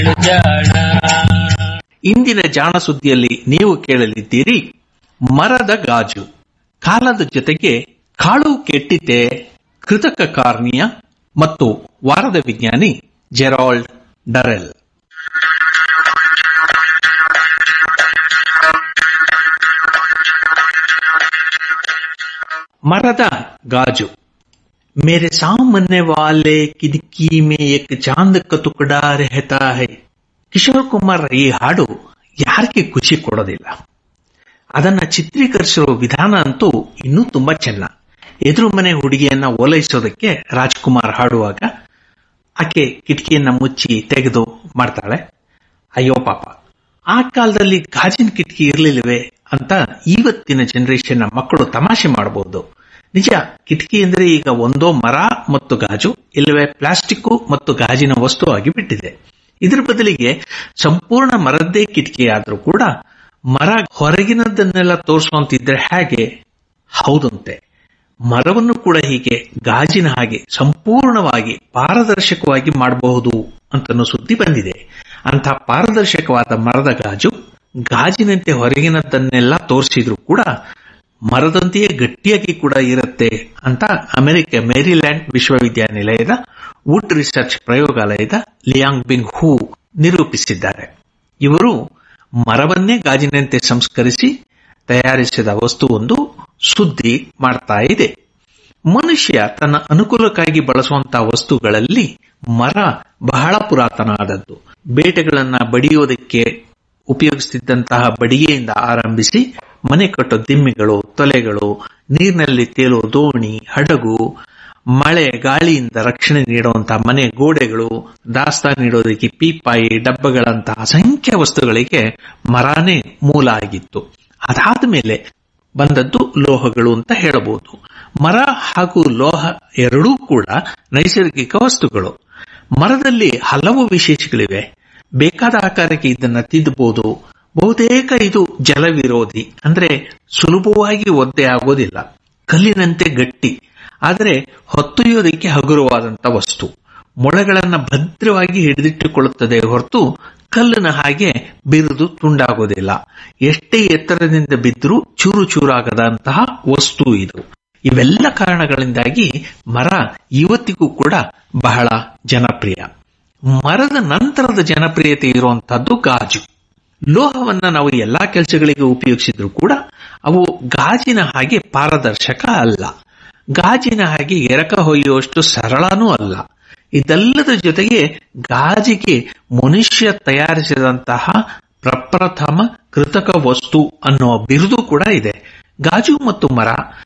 ಜಾಣ ಇಂದಿನ ಜಾಣ ಸುದ್ದಿಯಲ್ಲಿ ನೀವು ಕೇಳಲಿದ್ದೀರಿ ಮರದ ಗಾಜು ಕಾಲದ ಜೊತೆಗೆ ಕಾಳು ಕೆಟ್ಟಿತೆ ಕೃತಕ ಕಾರ್ನಿಯ ಮತ್ತು ವಾರದ ವಿಜ್ಞಾನಿ ಜೆರಾಲ್ಡ್ ಡರೆಲ್ ಮರದ ಗಾಜು मेरे सामने वाले खिड़की में एक चांद का टुकड़ा रहता है ಕಿಶೋರ್ ಕುಮಾರ್ ಈ ಹಾಡು ಯಾರಿಗೆ ಖುಷಿ ಕೊಡೋದಿಲ್ಲ ಅದನ್ನ ಚಿತ್ರೀಕರಿಸಿರೋ ವಿಧಾನ ಅಂತೂ ಇನ್ನೂ ತುಂಬಾ ಚೆನ್ನ ಎದುರು ಮನೆ ಹುಡುಗಿಯನ್ನ ಓಲೈಸೋದಕ್ಕೆ ರಾಜ್ಕುಮಾರ್ ಹಾಡುವಾಗ ಆಕೆ ಕಿಟಕಿಯನ್ನ ಮುಚ್ಚಿ ತೆಗೆದು ಮಾಡ್ತಾಳೆ ಅಯ್ಯೋ ಪಾಪ ಆ ಕಾಲದಲ್ಲಿ ಗಾಜಿನ ಕಿಟಕಿ ಇರಲಿಲ್ಲವೇ ಅಂತ ಇವತ್ತಿನ ಜನರೇಷನ್ ಮಕ್ಕಳು ತಮಾಷೆ ಮಾಡಬಹುದು ನಿಜ ಕಿಟಕಿ ಅಂದ್ರೆ ಈಗ ಒಂದೋ ಮರ ಮತ್ತು ಗಾಜು ಇಲ್ಲವೇ ಪ್ಲಾಸ್ಟಿಕ್ ಮತ್ತು ಗಾಜಿನ ವಸ್ತು ಆಗಿ ಬಿಟ್ಟಿದೆ ಇದರ ಬದಲಿಗೆ ಸಂಪೂರ್ಣ ಮರದ್ದೇ ಕಿಟಕಿ ಆದ್ರೂ ಕೂಡ ಮರ ಹೊರಗಿನದನ್ನೆಲ್ಲ ತೋರಿಸುವಂತಿದ್ರೆ ಹೇಗೆ ಹೌದಂತೆ ಮರವನ್ನು ಕೂಡ ಹೀಗೆ ಗಾಜಿನ ಹಾಗೆ ಸಂಪೂರ್ಣವಾಗಿ ಪಾರದರ್ಶಕವಾಗಿ ಮಾಡಬಹುದು ಅಂತನೂ ಸುದ್ದಿ ಬಂದಿದೆ ಅಂಥ ಪಾರದರ್ಶಕವಾದ ಮರದ ಗಾಜು ಗಾಜಿನಂತೆ ಹೊರಗಿನದನ್ನೆಲ್ಲ ತೋರಿಸಿದ್ರು ಕೂಡ ಮರದಂತೆಯೇ ಗಟ್ಟಿಯಾಗಿ ಕೂಡ ಇರುತ್ತೆ ಅಂತ ಅಮೆರಿಕ ಮೇರಿಲ್ಯಾಂಡ್ ವಿಶ್ವವಿದ್ಯಾನಿಲಯದ ವುಡ್ ರಿಸರ್ಚ್ ಪ್ರಯೋಗಾಲಯದ ಲಿಯಾಂಗ್ ಬಿಂಗ್ ಹೂ ನಿರೂಪಿಸಿದ್ದಾರೆ ಇವರು ಮರವನ್ನೇ ಗಾಜಿನಂತೆ ಸಂಸ್ಕರಿಸಿ ತಯಾರಿಸಿದ ವಸ್ತುವೊಂದು ಸುದ್ದಿ ಮಾಡ್ತಾ ಇದೆ ಮನುಷ್ಯ ತನ್ನ ಅನುಕೂಲಕ್ಕಾಗಿ ಬಳಸುವಂತಹ ವಸ್ತುಗಳಲ್ಲಿ ಮರ ಬಹಳ ಪುರಾತನ ಆದದ್ದು ಬೇಟೆಗಳನ್ನ ಬಡಿಯೋದಕ್ಕೆ ಉಪಯೋಗಿಸುತ್ತಿದ್ದಂತಹ ಬಡಿಗೆಯಿಂದ ಆರಂಭಿಸಿ ಮನೆ ಕಟ್ಟೋ ದಿಮ್ಮಿಗಳು ತೊಲೆಗಳು ನೀರಿನಲ್ಲಿ ತೇಲೋ ದೋಣಿ ಹಡಗು ಮಳೆ ಗಾಳಿಯಿಂದ ರಕ್ಷಣೆ ನೀಡುವಂತಹ ಮನೆ ಗೋಡೆಗಳು ದಾಸ್ತಾನು ನೀಡೋದಕ್ಕೆ ಪೀಪಾಯಿ ಡಬ್ಬಗಳಂತಹ ಅಸಂಖ್ಯ ವಸ್ತುಗಳಿಗೆ ಮರಾನೇ ಮೂಲ ಆಗಿತ್ತು ಅದಾದ ಮೇಲೆ ಬಂದದ್ದು ಲೋಹಗಳು ಅಂತ ಹೇಳಬಹುದು ಮರ ಹಾಗೂ ಲೋಹ ಎರಡೂ ಕೂಡ ನೈಸರ್ಗಿಕ ವಸ್ತುಗಳು ಮರದಲ್ಲಿ ಹಲವು ವಿಶೇಷಗಳಿವೆ ಬೇಕಾದ ಆಕಾರಕ್ಕೆ ಇದನ್ನ ತಿದ್ದಬಹುದು ಬಹುತೇಕ ಇದು ಜಲ ವಿರೋಧಿ ಅಂದ್ರೆ ಸುಲಭವಾಗಿ ಒದ್ದೆ ಆಗೋದಿಲ್ಲ ಕಲ್ಲಿನಂತೆ ಗಟ್ಟಿ ಆದರೆ ಹೊತ್ತೊಯ್ಯೋದಕ್ಕೆ ಹಗುರವಾದಂತ ವಸ್ತು ಮೊಳೆಗಳನ್ನ ಭದ್ರವಾಗಿ ಹಿಡಿದಿಟ್ಟುಕೊಳ್ಳುತ್ತದೆ ಹೊರತು ಕಲ್ಲಿನ ಹಾಗೆ ಬಿರಿದು ತುಂಡಾಗೋದಿಲ್ಲ ಎಷ್ಟೇ ಎತ್ತರದಿಂದ ಬಿದ್ದರೂ ಚೂರು ಚೂರಾಗದಂತಹ ವಸ್ತು ಇದು ಇವೆಲ್ಲ ಕಾರಣಗಳಿಂದಾಗಿ ಮರ ಇವತ್ತಿಗೂ ಕೂಡ ಬಹಳ ಜನಪ್ರಿಯ ಮರದ ನಂತರದ ಜನಪ್ರಿಯತೆ ಇರುವಂತಹದ್ದು ಗಾಜು ಲೋಹವನ್ನ ನಾವು ಎಲ್ಲಾ ಕೆಲಸಗಳಿಗೆ ಉಪಯೋಗಿಸಿದ್ರು ಕೂಡ ಅವು ಗಾಜಿನ ಹಾಗೆ ಪಾರದರ್ಶಕ ಅಲ್ಲ ಗಾಜಿನ ಹಾಗೆ ಎರಕ ಹೊಯ್ಯುವಷ್ಟು ಸರಳನೂ ಅಲ್ಲ ಇದೆಲ್ಲದ ಜೊತೆಗೆ ಗಾಜಿಗೆ ಮನುಷ್ಯ ತಯಾರಿಸಿದಂತಹ ಪ್ರಪ್ರಥಮ ಕೃತಕ ವಸ್ತು ಅನ್ನುವ ಬಿರುದು ಕೂಡ ಇದೆ ಗಾಜು ಮತ್ತು ಮರ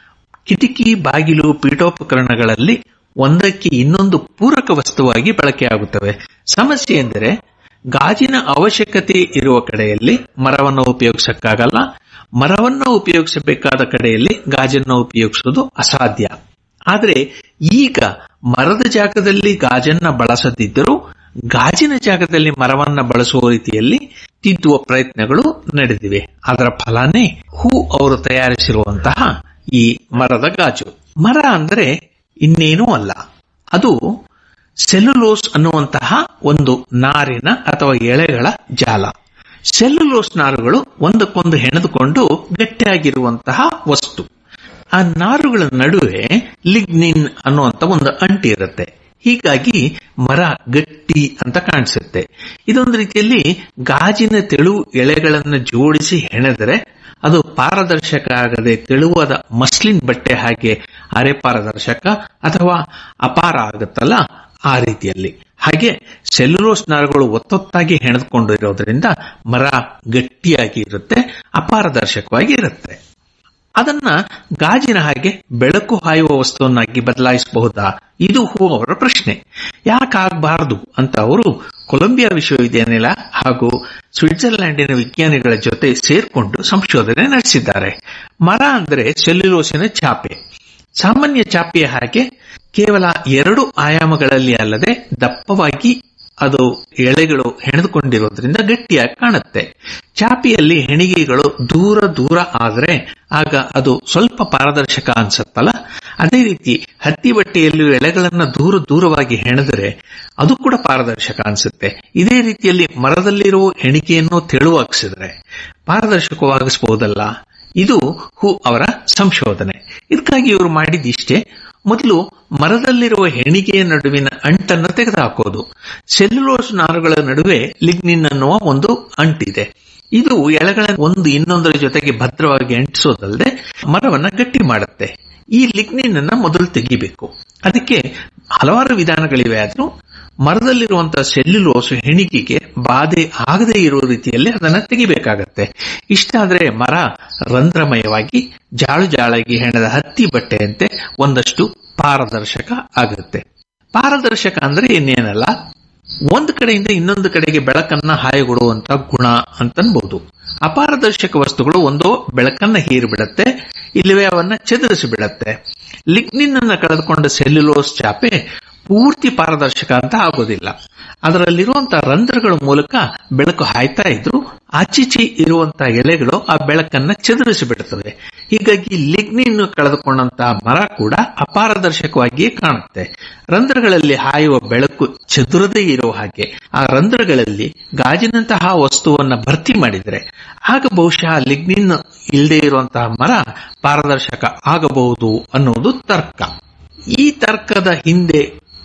ಕಿಟಕಿ ಬಾಗಿಲು ಪೀಠೋಪಕರಣಗಳಲ್ಲಿ ಒಂದಕ್ಕೆ ಇನ್ನೊಂದು ಪೂರಕ ವಸ್ತುವಾಗಿ ಬಳಕೆಯಾಗುತ್ತವೆ ಸಮಸ್ಯೆ ಎಂದರೆ ಗಾಜಿನ ಅವಶ್ಯಕತೆ ಇರುವ ಕಡೆಯಲ್ಲಿ ಮರವನ್ನು ಉಪಯೋಗಿಸಕ್ಕಾಗಲ್ಲ ಮರವನ್ನು ಉಪಯೋಗಿಸಬೇಕಾದ ಕಡೆಯಲ್ಲಿ ಗಾಜನ್ನು ಉಪಯೋಗಿಸುವುದು ಅಸಾಧ್ಯ ಆದರೆ ಈಗ ಮರದ ಜಾಗದಲ್ಲಿ ಗಾಜನ್ನ ಬಳಸದಿದ್ದರೂ ಗಾಜಿನ ಜಾಗದಲ್ಲಿ ಮರವನ್ನ ಬಳಸುವ ರೀತಿಯಲ್ಲಿ ತಿದ್ದುವ ಪ್ರಯತ್ನಗಳು ನಡೆದಿವೆ ಅದರ ಫಲನೇ ಹೂ ಅವರು ತಯಾರಿಸಿರುವಂತಹ ಈ ಮರದ ಗಾಜು ಮರ ಅಂದರೆ ಇನ್ನೇನೂ ಅಲ್ಲ ಅದು ಸೆಲ್ಯುಲೋಸ್ ಅನ್ನುವಂತಹ ಒಂದು ನಾರಿನ ಅಥವಾ ಎಳೆಗಳ ಜಾಲ ಸೆಲ್ಯುಲೋಸ್ ನಾರುಗಳು ಒಂದಕ್ಕೊಂದು ಹೆಣೆದುಕೊಂಡು ಗಟ್ಟಿಯಾಗಿರುವಂತಹ ವಸ್ತು ಆ ನಾರುಗಳ ನಡುವೆ ಲಿಗ್ನಿನ್ ಅನ್ನುವಂತ ಒಂದು ಅಂಟಿ ಇರುತ್ತೆ ಹೀಗಾಗಿ ಮರ ಗಟ್ಟಿ ಅಂತ ಕಾಣಿಸುತ್ತೆ ಇದೊಂದು ರೀತಿಯಲ್ಲಿ ಗಾಜಿನ ತೆಳು ಎಳೆಗಳನ್ನು ಜೋಡಿಸಿ ಹೆಣೆದರೆ ಅದು ಪಾರದರ್ಶಕ ಆಗದೆ ತೆಳುವಾದ ಮಸ್ಲಿನ್ ಬಟ್ಟೆ ಹಾಗೆ ಅರೆ ಪಾರದರ್ಶಕ ಅಥವಾ ಅಪಾರ ಆಗುತ್ತಲ್ಲ ಆ ರೀತಿಯಲ್ಲಿ ಹಾಗೆ ಸೆಲ್ಯುಲೋಸ್ ನಾರುಗಳು ಒತ್ತೊತ್ತಾಗಿ ಹೆಣೆದುಕೊಂಡಿರೋದ್ರಿಂದ ಮರ ಗಟ್ಟಿಯಾಗಿ ಇರುತ್ತೆ ಅಪಾರದರ್ಶಕವಾಗಿ ಇರುತ್ತೆ ಅದನ್ನ ಗಾಜಿನ ಹಾಗೆ ಬೆಳಕು ಹಾಯುವ ವಸ್ತುವನ್ನಾಗಿ ಬದಲಾಯಿಸಬಹುದಾ ಇದು ಹೂ ಅವರ ಪ್ರಶ್ನೆ ಯಾಕಾಗಬಾರದು ಅಂತ ಅವರು ಕೊಲಂಬಿಯಾ ವಿಶ್ವವಿದ್ಯಾನಿಲಯ ಹಾಗೂ ಸ್ವಿಟ್ಜರ್ಲ್ಯಾಂಡಿನ ವಿಜ್ಞಾನಿಗಳ ಜೊತೆ ಸೇರ್ಕೊಂಡು ಸಂಶೋಧನೆ ನಡೆಸಿದ್ದಾರೆ ಮರ ಅಂದರೆ ಸೆಲ್ಯುಲೋಸಿನ ಚಾಪೆ ಸಾಮಾನ್ಯ ಚಾಪೆಯ ಹಾಗೆ ಕೇವಲ ಎರಡು ಆಯಾಮಗಳಲ್ಲಿ ಅಲ್ಲದೆ ದಪ್ಪವಾಗಿ ಅದು ಎಳೆಗಳು ಹೆಣೆದುಕೊಂಡಿರೋದ್ರಿಂದ ಗಟ್ಟಿಯಾಗಿ ಕಾಣುತ್ತೆ ಚಾಪಿಯಲ್ಲಿ ಹೆಣಿಗೆಗಳು ದೂರ ದೂರ ಆದ್ರೆ ಆಗ ಅದು ಸ್ವಲ್ಪ ಪಾರದರ್ಶಕ ಅನ್ಸತ್ತಲ್ಲ ಅದೇ ರೀತಿ ಹತ್ತಿ ಬಟ್ಟೆಯಲ್ಲಿ ಎಳೆಗಳನ್ನ ದೂರ ದೂರವಾಗಿ ಹೆಣೆದರೆ ಅದು ಕೂಡ ಪಾರದರ್ಶಕ ಅನ್ಸುತ್ತೆ ಇದೇ ರೀತಿಯಲ್ಲಿ ಮರದಲ್ಲಿರುವ ಹೆಣಿಕೆಯನ್ನು ತೆಳುವಾಗಿಸಿದ್ರೆ ಪಾರದರ್ಶಕವಾಗಿಸಬಹುದಲ್ಲ ಇದು ಹೂ ಅವರ ಸಂಶೋಧನೆ ಇದಕ್ಕಾಗಿ ಇವರು ಮಾಡಿದಿಷ್ಟೇ ಮೊದಲು ಮರದಲ್ಲಿರುವ ಹೆಣಿಗೆಯ ನಡುವಿನ ಅಂಟನ್ನು ತೆಗೆದುಹಾಕೋದು ಸೆಲ್ಯುಲೋಸ್ ನಾರುಗಳ ನಡುವೆ ಲಿಗ್ನಿನ್ ಅನ್ನುವ ಒಂದು ಅಂಟಿದೆ ಇದು ಎಳೆಗಳ ಒಂದು ಇನ್ನೊಂದರ ಜೊತೆಗೆ ಭದ್ರವಾಗಿ ಅಂಟಿಸೋದಲ್ಲದೆ ಮರವನ್ನ ಗಟ್ಟಿ ಮಾಡುತ್ತೆ ಈ ಲಿಗ್ನಿನ್ ಅನ್ನ ಮೊದಲು ತೆಗಿಬೇಕು ಅದಕ್ಕೆ ಹಲವಾರು ವಿಧಾನಗಳಿವೆ ಆದ್ರೂ ಮರದಲ್ಲಿರುವಂತಹ ಸೆಲ್ಯುಲೋಸ್ ಹೆಣಿಗೆಗೆ ಬಾಧೆ ಆಗದೇ ಇರುವ ರೀತಿಯಲ್ಲಿ ಅದನ್ನ ತೆಗಿಬೇಕಾಗತ್ತೆ ಇಷ್ಟಾದ್ರೆ ಮರ ರಂಧ್ರಮಯವಾಗಿ ಜಾಳು ಜಾಳಾಗಿ ಹೆಣೆದ ಹತ್ತಿ ಬಟ್ಟೆಯಂತೆ ಒಂದಷ್ಟು ಪಾರದರ್ಶಕ ಆಗುತ್ತೆ ಪಾರದರ್ಶಕ ಅಂದ್ರೆ ಇನ್ನೇನಲ್ಲ ಒಂದು ಕಡೆಯಿಂದ ಇನ್ನೊಂದು ಕಡೆಗೆ ಬೆಳಕನ್ನ ಹಾಯಗೊಡುವಂತ ಗುಣ ಅಂತನ್ಬಹುದು ಅಪಾರದರ್ಶಕ ವಸ್ತುಗಳು ಒಂದೋ ಬೆಳಕನ್ನ ಹೀರಿಬಿಡತ್ತೆ ಇಲ್ಲವೇ ಅವನ್ನ ಚದುರಿಸಿ ಬಿಡತ್ತೆ ಲಿಗ್ನಿನ್ ಅನ್ನ ಕಳೆದುಕೊಂಡ ಸೆಲ್ಯುಲೋಸ್ ಚಾಪೆ ಪೂರ್ತಿ ಪಾರದರ್ಶಕ ಅಂತ ಆಗೋದಿಲ್ಲ ಅದರಲ್ಲಿರುವಂತಹ ರಂಧ್ರಗಳ ಮೂಲಕ ಬೆಳಕು ಹಾಯ್ತಾ ಇದ್ರು ಆಚೀಚೆ ಇರುವಂತಹ ಎಲೆಗಳು ಆ ಬೆಳಕನ್ನ ಚದುರಿಸಿ ಬಿಡುತ್ತವೆ ಹೀಗಾಗಿ ಲಿಗ್ನಿನ್ ಕಳೆದುಕೊಂಡಂತಹ ಮರ ಕೂಡ ಅಪಾರದರ್ಶಕವಾಗಿಯೇ ಕಾಣುತ್ತೆ ರಂಧ್ರಗಳಲ್ಲಿ ಹಾಯುವ ಬೆಳಕು ಚದುರದೇ ಇರೋ ಹಾಗೆ ಆ ರಂಧ್ರಗಳಲ್ಲಿ ಗಾಜಿನಂತಹ ವಸ್ತುವನ್ನ ಭರ್ತಿ ಮಾಡಿದರೆ ಆಗ ಬಹುಶಃ ಲಿಗ್ನಿನ್ ಇಲ್ಲದೆ ಇರುವಂತಹ ಮರ ಪಾರದರ್ಶಕ ಆಗಬಹುದು ಅನ್ನೋದು ತರ್ಕ ಈ ತರ್ಕದ ಹಿಂದೆ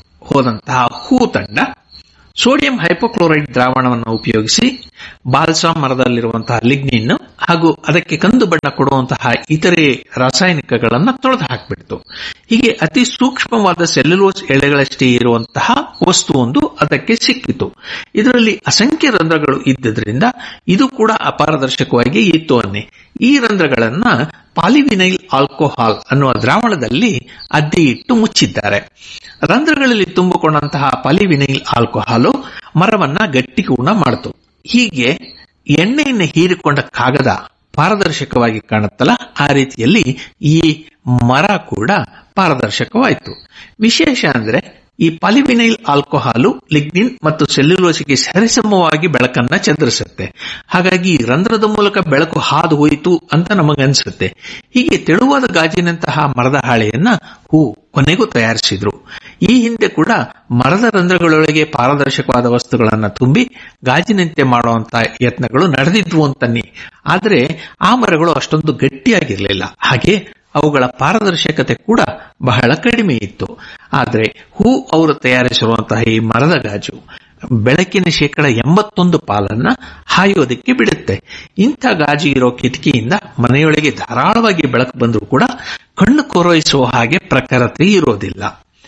ಹೋದಂತಹ ಹೂ ತಂಡ ಸೋಡಿಯಂ ಹೈಪೋಕ್ಲೋರೈಡ್ ದ್ರಾವಣವನ್ನು ಉಪಯೋಗಿಸಿ ಬಾಲ್ಸಾ ಮರದಲ್ಲಿರುವಂತಹ ಲಿಗ್ನಿನ್ ಹಾಗೂ ಅದಕ್ಕೆ ಕಂದು ಬಣ್ಣ ಕೊಡುವಂತಹ ಇತರೆ ರಾಸಾಯನಿಕಗಳನ್ನು ತೊಳೆದು ಹಾಕಿಬಿಡ್ತು ಹೀಗೆ ಅತಿ ಸೂಕ್ಷ್ಮವಾದ ಸೆಲ್ಯುಲೋಸ್ ಎಳೆಗಳಷ್ಟೇ ಇರುವಂತಹ ವಸ್ತುವೊಂದು ಅದಕ್ಕೆ ಸಿಕ್ಕಿತು ಇದರಲ್ಲಿ ಅಸಂಖ್ಯ ರಂಧ್ರಗಳು ಇದ್ದರಿಂದ ಇದು ಕೂಡ ಅಪಾರದರ್ಶಕವಾಗಿ ಇತ್ತು ಅನ್ನಿ ಈ ರಂಧ್ರಗಳನ್ನ ಪಾಲಿವಿನೈಲ್ ಆಲ್ಕೋಹಾಲ್ ಅನ್ನುವ ದ್ರಾವಣದಲ್ಲಿ ಅದ್ದಿ ಇಟ್ಟು ಮುಚ್ಚಿದ್ದಾರೆ ರಂಧ್ರಗಳಲ್ಲಿ ತುಂಬಿಕೊಂಡಂತಹ ಪಾಲಿವಿನೈಲ್ ಆಲ್ಕೋಹಾಲು ಮರವನ್ನ ಗಟ್ಟಿಗೂಣ ಮಾಡಿತು ಹೀಗೆ ಎಣ್ಣೆಯನ್ನು ಹೀರಿಕೊಂಡ ಕಾಗದ ಪಾರದರ್ಶಕವಾಗಿ ಕಾಣುತ್ತಲ್ಲ ಆ ರೀತಿಯಲ್ಲಿ ಈ ಮರ ಕೂಡ ಪಾರದರ್ಶಕವಾಯಿತು ವಿಶೇಷ ಅಂದ್ರೆ ಈ ಪಾಲಿವಿನೈಲ್ ಆಲ್ಕೋಹಾಲು ಲಿಗ್ನಿನ್ ಮತ್ತು ಸೆಲ್ಯುಲೋಸಿಗೆ ಸರಿಸಮವಾಗಿ ಬೆಳಕನ್ನ ಚದುರಿಸುತ್ತೆ ಹಾಗಾಗಿ ರಂಧ್ರದ ಮೂಲಕ ಬೆಳಕು ಹಾದು ಹೋಯಿತು ಅಂತ ನಮಗನ್ಸುತ್ತೆ ಹೀಗೆ ತೆಳುವಾದ ಗಾಜಿನಂತಹ ಮರದ ಹಾಳೆಯನ್ನ ಹೂ ಕೊನೆಗೂ ತಯಾರಿಸಿದ್ರು ಈ ಹಿಂದೆ ಕೂಡ ಮರದ ರಂಧ್ರಗಳೊಳಗೆ ಪಾರದರ್ಶಕವಾದ ವಸ್ತುಗಳನ್ನ ತುಂಬಿ ಗಾಜಿನಂತೆ ಮಾಡುವಂತಹ ಯತ್ನಗಳು ನಡೆದಿದ್ವು ಅಂತನ್ನಿ ಆದರೆ ಆ ಮರಗಳು ಅಷ್ಟೊಂದು ಗಟ್ಟಿಯಾಗಿರಲಿಲ್ಲ ಹಾಗೆ ಅವುಗಳ ಪಾರದರ್ಶಕತೆ ಕೂಡ ಬಹಳ ಕಡಿಮೆ ಇತ್ತು ಆದರೆ ಹೂ ಅವರು ತಯಾರಿಸಿರುವಂತಹ ಈ ಮರದ ಗಾಜು ಬೆಳಕಿನ ಶೇಕಡ ಎಂಬತ್ತೊಂದು ಪಾಲನ್ನ ಹಾಯೋದಕ್ಕೆ ಬಿಡುತ್ತೆ ಇಂಥ ಗಾಜು ಇರೋ ಕಿಟಕಿಯಿಂದ ಮನೆಯೊಳಗೆ ಧಾರಾಳವಾಗಿ ಬೆಳಕು ಬಂದರೂ ಕೂಡ ಕಣ್ಣು ಕೊರೈಸುವ ಹಾಗೆ ಪ್ರಖರತೆ ಇರೋದಿಲ್ಲ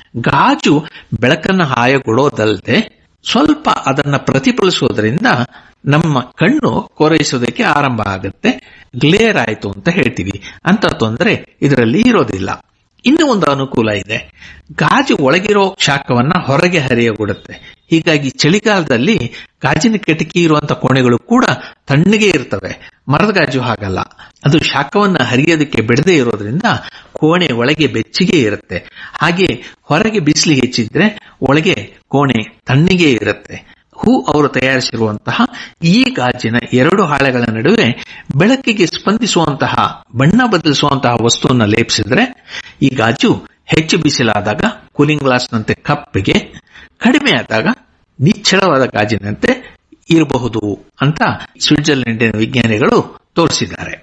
ಗಾಜು ಬೆಳಕನ್ನು ಹಾಯಗೊಡೋದಲ್ಲದೆ ಸ್ವಲ್ಪ ಅದನ್ನ ಪ್ರತಿಫಲಿಸೋದ್ರಿಂದ ನಮ್ಮ ಕಣ್ಣು ಕೋರೈಸೋದಕ್ಕೆ ಆರಂಭ ಆಗುತ್ತೆ ಗ್ಲೇರ್ ಆಯಿತು ಅಂತ ಹೇಳ್ತೀವಿ ಅಂತ ತೊಂದರೆ ಇದರಲ್ಲಿ ಇರೋದಿಲ್ಲ ಇನ್ನು ಒಂದು ಅನುಕೂಲ ಇದೆ ಗಾಜು ಒಳಗಿರೋ ಶಾಖವನ್ನ ಹೊರಗೆ ಹರಿಯಗೊಡುತ್ತೆ ಹೀಗಾಗಿ ಚಳಿಗಾಲದಲ್ಲಿ ಗಾಜಿನ ಕಿಟಕಿ ಇರುವಂತಹ ಕೋಣೆಗಳು ಕೂಡ ತಣ್ಣಗೆ ಇರ್ತವೆ ಮರದ ಗಾಜು ಹಾಗಲ್ಲ ಅದು ಶಾಖವನ್ನ ಹರಿಯೋದಕ್ಕೆ ಬಿಡದೇ ಇರೋದ್ರಿಂದ ಕೋಣೆ ಒಳಗೆ ಬೆಚ್ಚಗೆ ಇರುತ್ತೆ ಹಾಗೆ ಹೊರಗೆ ಬಿಸಿಲು ಹೆಚ್ಚಿದ್ರೆ ಒಳಗೆ ಕೋಣೆ ತಣ್ಣಗೆ ಇರುತ್ತೆ ಹೂ ಅವರು ತಯಾರಿಸಿರುವಂತಹ ಈ ಗಾಜಿನ ಎರಡು ಹಾಳೆಗಳ ನಡುವೆ ಬೆಳಕಿಗೆ ಸ್ಪಂದಿಸುವಂತಹ ಬಣ್ಣ ಬದಲಿಸುವಂತಹ ವಸ್ತುವನ್ನು ಲೇಪಿಸಿದ್ರೆ ಈ ಗಾಜು ಹೆಚ್ಚು ಬಿಸಿಲಾದಾಗ ಕೂಲಿಂಗ್ ಗ್ಲಾಸ್ನಂತೆ ಕಪ್ಪಿಗೆ ಕಡಿಮೆ ಆದಾಗ ನಿಚ್ಚಳವಾದ ಗಾಜಿನಂತೆ ಇರಬಹುದು ಅಂತ ಸ್ವಿಟ್ಜರ್ಲೆಂಡಿನ ವಿಜ್ಞಾನಿಗಳು ತೋರಿಸಿದ್ದಾರೆ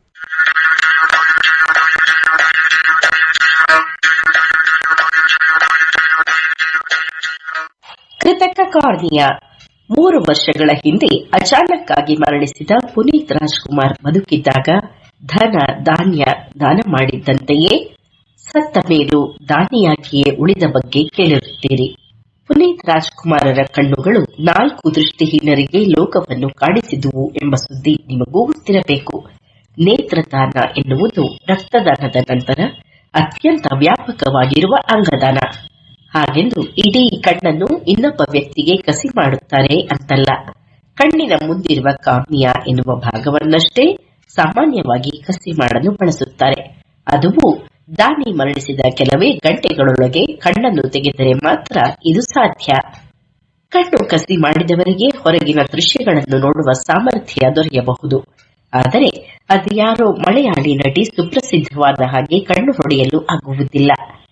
ಕೃತಕ ಕಾರ್ನಿಯಾ ಮೂರು ವರ್ಷಗಳ ಹಿಂದೆ ಅಚಾನಕ್ ಆಗಿ ಮರಣಿಸಿದ ಪುನೀತ್ ರಾಜ್ಕುಮಾರ್ ಬದುಕಿದ್ದಾಗ ಧನ ಧಾನ್ಯ ದಾನ ಮಾಡಿದ್ದಂತೆಯೇ ಸತ್ತ ಮೇಲೂ ದಾನಿಯಾಗಿಯೇ ಉಳಿದ ಬಗ್ಗೆ ಕೇಳಿರುತ್ತೀರಿ ಪುನೀತ್ ರಾಜ್ಕುಮಾರರ ಕಣ್ಣುಗಳು ನಾಲ್ಕು ದೃಷ್ಟಿಹೀನರಿಗೆ ಲೋಕವನ್ನು ಕಾಣಿಸಿದುವು ಎಂಬ ಸುದ್ದಿ ನಿಮಗೂ ಗೊತ್ತಿರಬೇಕು ನೇತ್ರದಾನ ಎನ್ನುವುದು ರಕ್ತದಾನದ ನಂತರ ಅತ್ಯಂತ ವ್ಯಾಪಕವಾಗಿರುವ ಅಂಗದಾನ ಹಾಗೆಂದು ಇಡೀ ಕಣ್ಣನ್ನು ಇನ್ನೊಬ್ಬ ವ್ಯಕ್ತಿಗೆ ಕಸಿ ಮಾಡುತ್ತಾರೆ ಅಂತಲ್ಲ ಕಣ್ಣಿನ ಮುಂದಿರುವ ಕಾಮ್ಯ ಎನ್ನುವ ಭಾಗವನ್ನಷ್ಟೇ ಸಾಮಾನ್ಯವಾಗಿ ಕಸಿ ಮಾಡಲು ಬಳಸುತ್ತಾರೆ ಅದುವು ದಾನಿ ಮರಣಿಸಿದ ಕೆಲವೇ ಗಂಟೆಗಳೊಳಗೆ ಕಣ್ಣನ್ನು ತೆಗೆದರೆ ಮಾತ್ರ ಇದು ಸಾಧ್ಯ ಕಣ್ಣು ಕಸಿ ಮಾಡಿದವರಿಗೆ ಹೊರಗಿನ ದೃಶ್ಯಗಳನ್ನು ನೋಡುವ ಸಾಮರ್ಥ್ಯ ದೊರೆಯಬಹುದು ಆದರೆ ಅದು ಯಾರೋ ಮಲಯಾಳಿ ನಟಿ ಸುಪ್ರಸಿದ್ಧವಾದ ಹಾಗೆ ಕಣ್ಣು ಹೊಡೆಯಲು ಆಗುವುದಿಲ್ಲ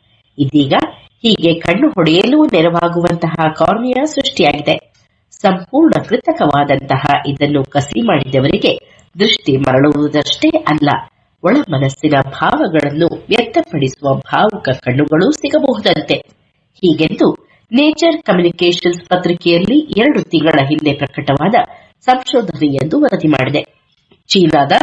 ಇದೀಗ ಹೀಗೆ ಕಣ್ಣು ಹೊಡೆಯಲು ನೆರವಾಗುವಂತಹ ಕಾರ್ನಿಯಾ ಸೃಷ್ಟಿಯಾಗಿದೆ ಸಂಪೂರ್ಣ ಕೃತಕವಾದಂತಹ ಇದನ್ನು ಕಸಿ ಮಾಡಿದವರಿಗೆ ದೃಷ್ಟಿ ಮರಳುವುದಷ್ಟೇ ಅಲ್ಲ ಒಳ ಮನಸ್ಸಿನ ಭಾವಗಳನ್ನು ವ್ಯಕ್ತಪಡಿಸುವ ಭಾವುಕ ಕಣ್ಣುಗಳು ಸಿಗಬಹುದಂತೆ ಹೀಗೆಂದು ನೇಚರ್ ಕಮ್ಯುನಿಕೇಶನ್ಸ್ ಪತ್ರಿಕೆಯಲ್ಲಿ ಎರಡು ತಿಂಗಳ ಹಿಂದೆ ಪ್ರಕಟವಾದ ಸಂಶೋಧನೆಯೊಂದು ವರದಿ ಮಾಡಿದೆ ಚೀನಾದ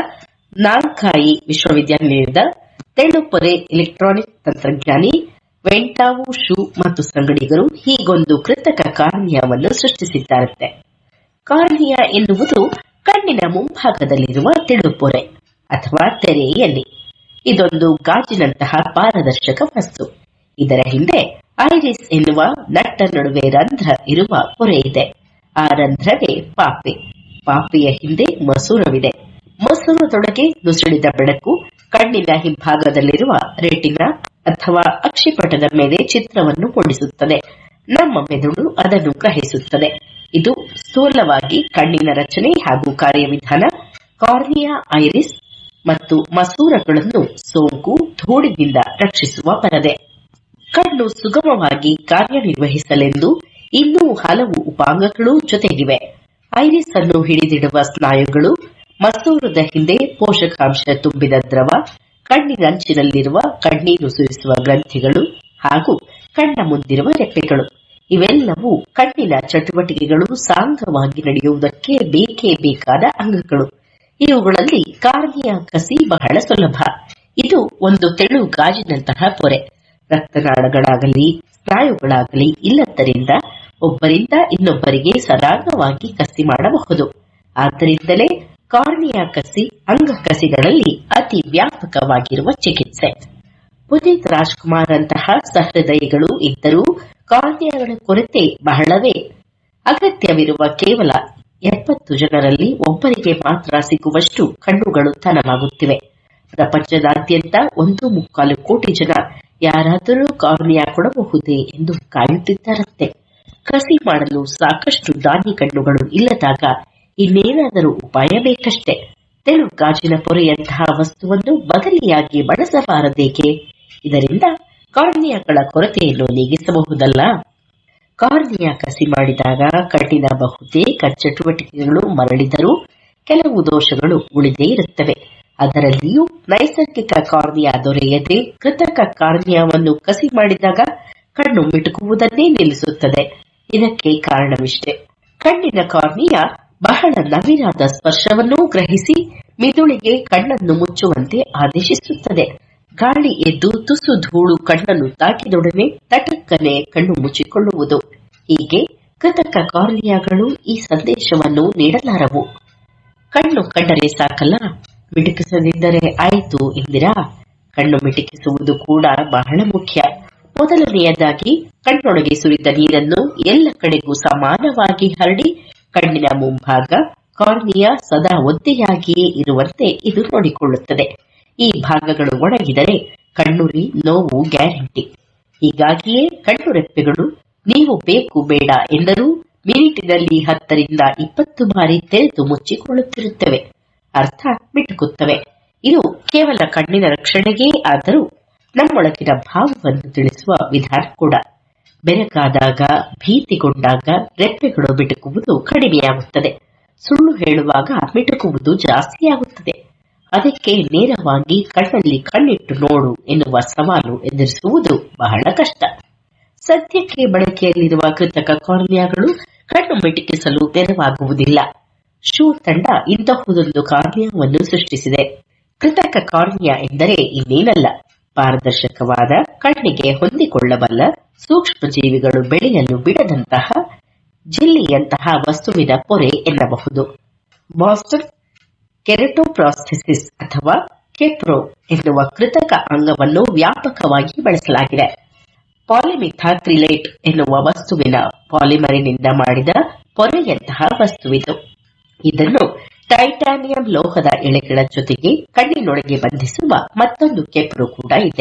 ನಾಂಕಾಯಿ ವಿಶ್ವವಿದ್ಯಾನಿಲಯದ ತೆಳುಪೊರೆ ಎಲೆಕ್ಟ್ರಾನಿಕ್ ತಂತ್ರಜ್ಞಾನಿ ವೆಂಟಾವು ಶೂ ಮತ್ತು ಸಂಗಡಿಗರು ಹೀಗೊಂದು ಕೃತಕ ಕಾರ್ನಿಯಾವನ್ನು ಸೃಷ್ಟಿಸಿದ್ದಾರಂತೆ ಕಾರ್ನಿಯಾ ಎನ್ನುವುದು ಕಣ್ಣಿನ ಮುಂಭಾಗದಲ್ಲಿರುವ ತಿಳುಪೊರೆ ಅಥವಾ ತೆರೆ ಎನ್ನಿ ಇದೊಂದು ಗಾಜಿನಂತಹ ಪಾರದರ್ಶಕ ವಸ್ತು ಇದರ ಹಿಂದೆ ಐರಿಸ್ ಎನ್ನುವ ನಟ್ಟ ನಡುವೆ ರಂಧ್ರ ಇರುವ ಪೊರೆ ಇದೆ ಆ ರಂಧ್ರವೇ ಪಾಪೆ ಪಾಪೆಯ ಹಿಂದೆ ಮಸೂರವಿದೆ ಮಸೂರದೊಳಗೆ ನುಸುಳಿದ ಬೆಳಕು ಕಣ್ಣಿನ ಹಿಂಭಾಗದಲ್ಲಿರುವ ರೆಟಿನಾ ಅಥವಾ ಅಕ್ಷಿಪಟದ ಮೇಲೆ ಚಿತ್ರವನ್ನು ಮೂಡಿಸುತ್ತದೆ ನಮ್ಮ ಮೆದುಳು ಅದನ್ನು ಗ್ರಹಿಸುತ್ತದೆ ಇದು ಸ್ಥೂಲವಾಗಿ ಕಣ್ಣಿನ ರಚನೆ ಹಾಗೂ ಕಾರ್ಯವಿಧಾನ ಕಾರ್ನಿಯಾ ಐರಿಸ್ ಮತ್ತು ಮಸೂರಗಳನ್ನು ಸೋಂಕು ಧೂಳಿನಿಂದ ರಕ್ಷಿಸುವ ಪರದೆ ಕಣ್ಣು ಸುಗಮವಾಗಿ ಕಾರ್ಯನಿರ್ವಹಿಸಲೆಂದು ಇನ್ನೂ ಹಲವು ಉಪಾಂಗಗಳು ಜೊತೆಗಿವೆ ಐರಿಸ್ ಅನ್ನು ಹಿಡಿದಿಡುವ ಸ್ನಾಯುಗಳು ಮಸೂರದ ಹಿಂದೆ ಪೋಷಕಾಂಶ ತುಂಬಿದ ದ್ರವ ಕಣ್ಣಿನಂಚಿನಲ್ಲಿರುವ ಕಣ್ಣೀರು ಸುರಿಸುವ ಗ್ರಂಥಿಗಳು ಹಾಗೂ ಕಣ್ಣ ಮುಂದಿರುವ ರೆಪ್ಪೆಗಳು ಇವೆಲ್ಲವೂ ಕಣ್ಣಿನ ಚಟುವಟಿಕೆಗಳು ಸಾಂಗವಾಗಿ ನಡೆಯುವುದಕ್ಕೆ ಬೇಕೇ ಬೇಕಾದ ಅಂಗಗಳು ಇವುಗಳಲ್ಲಿ ಕಾರ್ನಿಯಾ ಕಸಿ ಬಹಳ ಸುಲಭ ಇದು ಒಂದು ತೆಳು ಗಾಜಿನಂತಹ ಪೊರೆ ರಕ್ತನಾಳಗಳಾಗಲಿ ಸ್ನಾಯುಗಳಾಗಲಿ ಇಲ್ಲದ್ದರಿಂದ ಒಬ್ಬರಿಂದ ಇನ್ನೊಬ್ಬರಿಗೆ ಸರಾಗವಾಗಿ ಕಸಿ ಮಾಡಬಹುದು ಆದ್ದರಿಂದಲೇ ಕಾರ್ನಿಯಾ ಕಸಿ ಅಂಗಕಸಿಗಳಲ್ಲಿ ಅತಿ ವ್ಯಾಪಕವಾಗಿರುವ ಚಿಕಿತ್ಸೆ ಪುನೀತ್ ರಾಜ್ಕುಮಾರ್ ಅಂತಹ ಸಹೃದಯಿಗಳು ಇದ್ದರೂ ಕಾರ್ನಿಯಾಗಳ ಕೊರತೆ ಬಹಳವೇ ಅಗತ್ಯವಿರುವ ಕೇವಲ ಎಪ್ಪತ್ತು ಜನರಲ್ಲಿ ಒಬ್ಬರಿಗೆ ಮಾತ್ರ ಸಿಗುವಷ್ಟು ಕಣ್ಣುಗಳು ತನವಾಗುತ್ತಿವೆ ಪ್ರಪಂಚದಾದ್ಯಂತ ಒಂದು ಮುಕ್ಕಾಲು ಕೋಟಿ ಜನ ಯಾರಾದರೂ ಕಾರ್ನಿಯಾ ಕೊಡಬಹುದೇ ಎಂದು ಕಾಯುತ್ತಿದ್ದಾರಂತೆ ಕಸಿ ಮಾಡಲು ಸಾಕಷ್ಟು ದಾನಿ ಕಣ್ಣುಗಳು ಇಲ್ಲದಾಗ ಇನ್ನೇನಾದರೂ ಉಪಾಯ ಬೇಕಷ್ಟೇ ತೆಳು ಗಾಜಿನ ಪೊರೆಯಂತಹ ವಸ್ತುವನ್ನು ಬದಲಿಯಾಗಿ ಬಳಸಬಾರದೇಕೆ ಇದರಿಂದ ಕಾರ್ನಿಯಾಗಳ ಕೊರತೆಯನ್ನು ನೀಗಿಸಬಹುದಲ್ಲ ಕಾರ್ನಿಯಾ ಕಸಿ ಮಾಡಿದಾಗ ಕಣ್ಣಿನ ಬಹುತೇಕ ಚಟುವಟಿಕೆಗಳು ಮರಳಿದರೂ ಕೆಲವು ದೋಷಗಳು ಉಳಿದೇ ಇರುತ್ತವೆ ಅದರಲ್ಲಿಯೂ ನೈಸರ್ಗಿಕ ಕಾರ್ನಿಯಾ ದೊರೆಯದೆ ಕೃತಕ ಕಾರ್ನಿಯಾವನ್ನು ಕಸಿ ಮಾಡಿದಾಗ ಕಣ್ಣು ಮಿಟುಕುವುದನ್ನೇ ನಿಲ್ಲಿಸುತ್ತದೆ ಇದಕ್ಕೆ ಕಾರಣವಿಷ್ಟೇ ಕಣ್ಣಿನ ಕಾರ್ನಿಯಾ ಬಹಳ ನವಿರಾದ ಸ್ಪರ್ಶವನ್ನೂ ಗ್ರಹಿಸಿ ಮಿದುಳಿಗೆ ಕಣ್ಣನ್ನು ಮುಚ್ಚುವಂತೆ ಆದೇಶಿಸುತ್ತದೆ ಗಾಳಿ ಎದ್ದು ತುಸು ಧೂಳು ಕಣ್ಣನ್ನು ತಾಕಿದೊಡನೆ ತಟಕ್ಕನೆ ಕಣ್ಣು ಮುಚ್ಚಿಕೊಳ್ಳುವುದು ಹೀಗೆ ಕೃತಕ ಕಾರ್ನಿಯಾಗಳು ಈ ಸಂದೇಶವನ್ನು ನೀಡಲಾರವು ಕಣ್ಣು ಕಂಡರೆ ಸಾಕಲ್ಲ ಮಿಟುಕಿಸದಿದ್ದರೆ ಆಯಿತು ಎಂದಿರಾ ಕಣ್ಣು ಮಿಟುಕಿಸುವುದು ಕೂಡ ಬಹಳ ಮುಖ್ಯ ಮೊದಲನೆಯದಾಗಿ ಕಣ್ಣೊಳಗೆ ಸುರಿದ ನೀರನ್ನು ಎಲ್ಲ ಕಡೆಗೂ ಸಮಾನವಾಗಿ ಹರಡಿ ಕಣ್ಣಿನ ಮುಂಭಾಗ ಕಾರ್ನಿಯಾ ಸದಾ ಒದ್ದೆಯಾಗಿಯೇ ಇರುವಂತೆ ಇದು ನೋಡಿಕೊಳ್ಳುತ್ತದೆ ಈ ಭಾಗಗಳು ಒಣಗಿದರೆ ಕಣ್ಣುರಿ ನೋವು ಗ್ಯಾರಂಟಿ ಹೀಗಾಗಿಯೇ ಕಣ್ಣು ರೆಪ್ಪೆಗಳು ನೀವು ಬೇಕು ಬೇಡ ಎಂದರೂ ಮಿನಿಟಿನಲ್ಲಿ ಹತ್ತರಿಂದ ಇಪ್ಪತ್ತು ಬಾರಿ ತೆರೆದು ಮುಚ್ಚಿಕೊಳ್ಳುತ್ತಿರುತ್ತವೆ ಅರ್ಥ ಮಿಟುಕುತ್ತವೆ ಇದು ಕೇವಲ ಕಣ್ಣಿನ ರಕ್ಷಣೆಗೇ ಆದರೂ ನಮ್ಮೊಳಗಿನ ಭಾವವನ್ನು ತಿಳಿಸುವ ವಿಧಾನ ಕೂಡ ಬೆರಗಾದಾಗ ಭೀತಿಗೊಂಡಾಗ ರೆಪ್ಪೆಗಳು ಮಿಟುಕುವುದು ಕಡಿಮೆಯಾಗುತ್ತದೆ ಸುಳ್ಳು ಹೇಳುವಾಗ ಮಿಟುಕುವುದು ಜಾಸ್ತಿಯಾಗುತ್ತದೆ ಅದಕ್ಕೆ ನೇರವಾಗಿ ಕಣ್ಣಲ್ಲಿ ಕಣ್ಣಿಟ್ಟು ನೋಡು ಎನ್ನುವ ಸವಾಲು ಎದುರಿಸುವುದು ಬಹಳ ಕಷ್ಟ ಸದ್ಯಕ್ಕೆ ಬಳಕೆಯಲ್ಲಿರುವ ಕೃತಕ ಕಾರ್ನಿಯಾಗಳು ಕಣ್ಣು ಮಿಟುಕಿಸಲು ನೆರವಾಗುವುದಿಲ್ಲ ಶೂ ತಂಡ ಇಂತಹುದೊಂದು ಕಾರ್ನಿಯಾವನ್ನು ಸೃಷ್ಟಿಸಿದೆ ಕೃತಕ ಕಾರ್ನಿಯಾ ಎಂದರೆ ಇನ್ನೇನಲ್ಲ ಪಾರದರ್ಶಕವಾದ ಕಣ್ಣಿಗೆ ಹೊಂದಿಕೊಳ್ಳಬಲ್ಲ ಸೂಕ್ಷ್ಮ ಜೀವಿಗಳು ಬೆಳೆಯಲು ಬಿಡದಂತಹ ಜಿಲ್ಲಿಯಂತಹ ವಸ್ತುವಿನ ಪೊರೆ ಎನ್ನಬಹುದು ಬಾಸ್ಟನ್ ಕೆರೆಟೋಪ್ರಾಸ್ಥೆಸಿಸ್ ಅಥವಾ ಕೆಪ್ರೋ ಎನ್ನುವ ಕೃತಕ ಅಂಗವನ್ನು ವ್ಯಾಪಕವಾಗಿ ಬಳಸಲಾಗಿದೆ ಪಾಲಿಮಿಥಾಕ್ರಿಲೇಟ್ ಎನ್ನುವ ವಸ್ತುವಿನ ಪಾಲಿಮರಿನಿಂದ ಮಾಡಿದ ಪೊರೆಯಂತಹ ವಸ್ತುವಿದು ಇದನ್ನು ಟೈಟಾನಿಯಂ ಲೋಹದ ಎಳೆಗಳ ಜೊತೆಗೆ ಕಣ್ಣಿನೊಳಗೆ ಬಂಧಿಸುವ ಮತ್ತೊಂದು ಕೆಪ್ರೋ ಕೂಡ ಇದೆ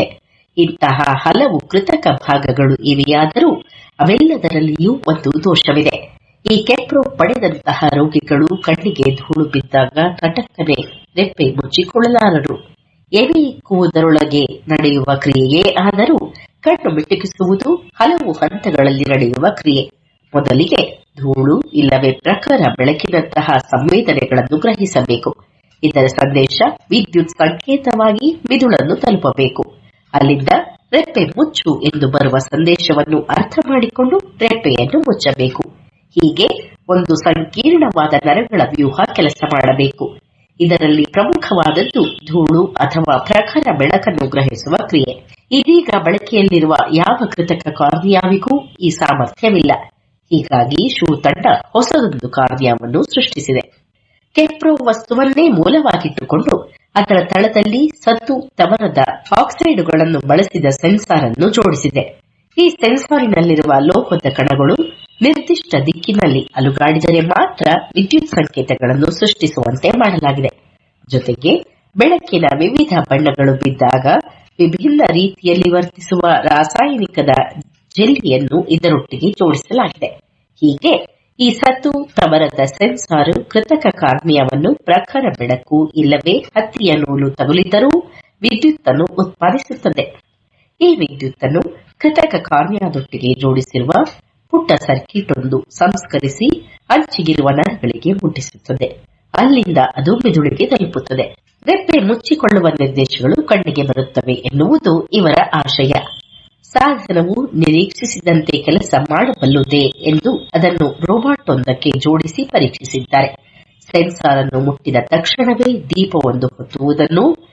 ಇಂತಹ ಹಲವು ಕೃತಕ ಭಾಗಗಳು ಇವೆಯಾದರೂ ಅವೆಲ್ಲದರಲ್ಲಿಯೂ ಒಂದು ದೋಷವಿದೆ ಈ ಕೆಪ್ರೋ ಪಡೆದಂತಹ ರೋಗಿಗಳು ಕಣ್ಣಿಗೆ ಧೂಳು ಬಿದ್ದಾಗ ಕಟಕ್ಕನೆ ರೆಪ್ಪೆ ಮುಚ್ಚಿಕೊಳ್ಳಲಾರರು ಎವೆ ಇಕ್ಕುವುದರೊಳಗೆ ನಡೆಯುವ ಕ್ರಿಯೆಯೇ ಆದರೂ ಕಣ್ಣು ಮಿಟುಕಿಸುವುದು ಹಲವು ಹಂತಗಳಲ್ಲಿ ನಡೆಯುವ ಕ್ರಿಯೆ ಮೊದಲಿಗೆ ಧೂಳು ಇಲ್ಲವೇ ಪ್ರಖರ ಬೆಳಕಿನಂತಹ ಸಂವೇದನೆಗಳನ್ನು ಗ್ರಹಿಸಬೇಕು ಇದರ ಸಂದೇಶ ವಿದ್ಯುತ್ ಸಂಕೇತವಾಗಿ ಮಿದುಳನ್ನು ತಲುಪಬೇಕು ಅಲ್ಲಿಂದ ರೆಪ್ಪೆ ಮುಚ್ಚು ಎಂದು ಬರುವ ಸಂದೇಶವನ್ನು ಅರ್ಥ ಮಾಡಿಕೊಂಡು ರೆಪ್ಪೆಯನ್ನು ಮುಚ್ಚಬೇಕು ಹೀಗೆ ಒಂದು ಸಂಕೀರ್ಣವಾದ ನರಗಳ ವ್ಯೂಹ ಕೆಲಸ ಮಾಡಬೇಕು ಇದರಲ್ಲಿ ಪ್ರಮುಖವಾದದ್ದು ಧೂಳು ಅಥವಾ ಪ್ರಖರ ಬೆಳಕನ್ನು ಗ್ರಹಿಸುವ ಕ್ರಿಯೆ ಇದೀಗ ಬಳಕೆಯಲ್ಲಿರುವ ಯಾವ ಕೃತಕ ಕಾರ್ನಿಯಾವಿಗೂ ಈ ಸಾಮರ್ಥ್ಯವಿಲ್ಲ ಹೀಗಾಗಿ ಶೂ ತಂಡ ಹೊಸದೊಂದು ಕಾರ್ನಿಯಾವನ್ನು ಸೃಷ್ಟಿಸಿದೆ ಕೆಪ್ರೋ ವಸ್ತುವನ್ನೇ ಮೂಲವಾಗಿಟ್ಟುಕೊಂಡು ಅದರ ತಳದಲ್ಲಿ ಸತ್ತು ತವರದ ಆಕ್ಸೈಡುಗಳನ್ನು ಬಳಸಿದ ಸೆನ್ಸಾರ್ ಅನ್ನು ಜೋಡಿಸಿದೆ ಈ ಸೆನ್ಸಾರಿನಲ್ಲಿರುವ ಲೋಹದ ಕಣಗಳು ನಿರ್ದಿಷ್ಟ ದಿಕ್ಕಿನಲ್ಲಿ ಅಲುಗಾಡಿದರೆ ಮಾತ್ರ ವಿದ್ಯುತ್ ಸಂಕೇತಗಳನ್ನು ಸೃಷ್ಟಿಸುವಂತೆ ಮಾಡಲಾಗಿದೆ ಜೊತೆಗೆ ಬೆಳಕಿನ ವಿವಿಧ ಬಣ್ಣಗಳು ಬಿದ್ದಾಗ ವಿಭಿನ್ನ ರೀತಿಯಲ್ಲಿ ವರ್ತಿಸುವ ರಾಸಾಯನಿಕದ ಜೆಲ್ಲಿಯನ್ನು ಇದರೊಟ್ಟಿಗೆ ಜೋಡಿಸಲಾಗಿದೆ ಹೀಗೆ ಈ ಸತ್ತು ತವರದ ಸೆನ್ಸಾರ್ ಕೃತಕ ಕಾರ್ಮಿಯವನ್ನು ಪ್ರಖರ ಬೆಳಕು ಇಲ್ಲವೇ ಹತ್ತಿಯ ನೂಲು ತಗುಲಿದ್ದರೂ ವಿದ್ಯುತ್ ಅನ್ನು ಉತ್ಪಾದಿಸುತ್ತದೆ ಈ ವಿದ್ಯುತ್ ಅನ್ನು ಕೃತಕ ಕಾರ್ಮಿಯದೊಟ್ಟಿಗೆ ಜೋಡಿಸಿರುವ ಪುಟ್ಟ ಸರ್ಕಿಟ್ ಒಂದು ಸಂಸ್ಕರಿಸಿ ಅಂಚಿಗಿರುವ ನರಗಳಿಗೆ ಮುಟ್ಟಿಸುತ್ತದೆ ಅಲ್ಲಿಂದ ಅದು ಮೆದುಳಿಗೆ ತಲುಪುತ್ತದೆ ರೆಪ್ಪೆ ಮುಚ್ಚಿಕೊಳ್ಳುವ ನಿರ್ದೇಶಗಳು ಕಣ್ಣಿಗೆ ಬರುತ್ತವೆ ಎನ್ನುವುದು ಇವರ ಆಶಯ ಸಾಧನವು ನಿರೀಕ್ಷಿಸಿದಂತೆ ಕೆಲಸ ಮಾಡಬಲ್ಲುದೇ ಎಂದು ಅದನ್ನು ರೋಬೋಟ್ ಒಂದಕ್ಕೆ ಜೋಡಿಸಿ ಪರೀಕ್ಷಿಸಿದ್ದಾರೆ ಸೆನ್ಸಾರ್ ಅನ್ನು ಮುಟ್ಟಿದ ತಕ್ಷಣವೇ ದೀಪವೊಂದು ಹೊತ್ತುವುದನ್ನು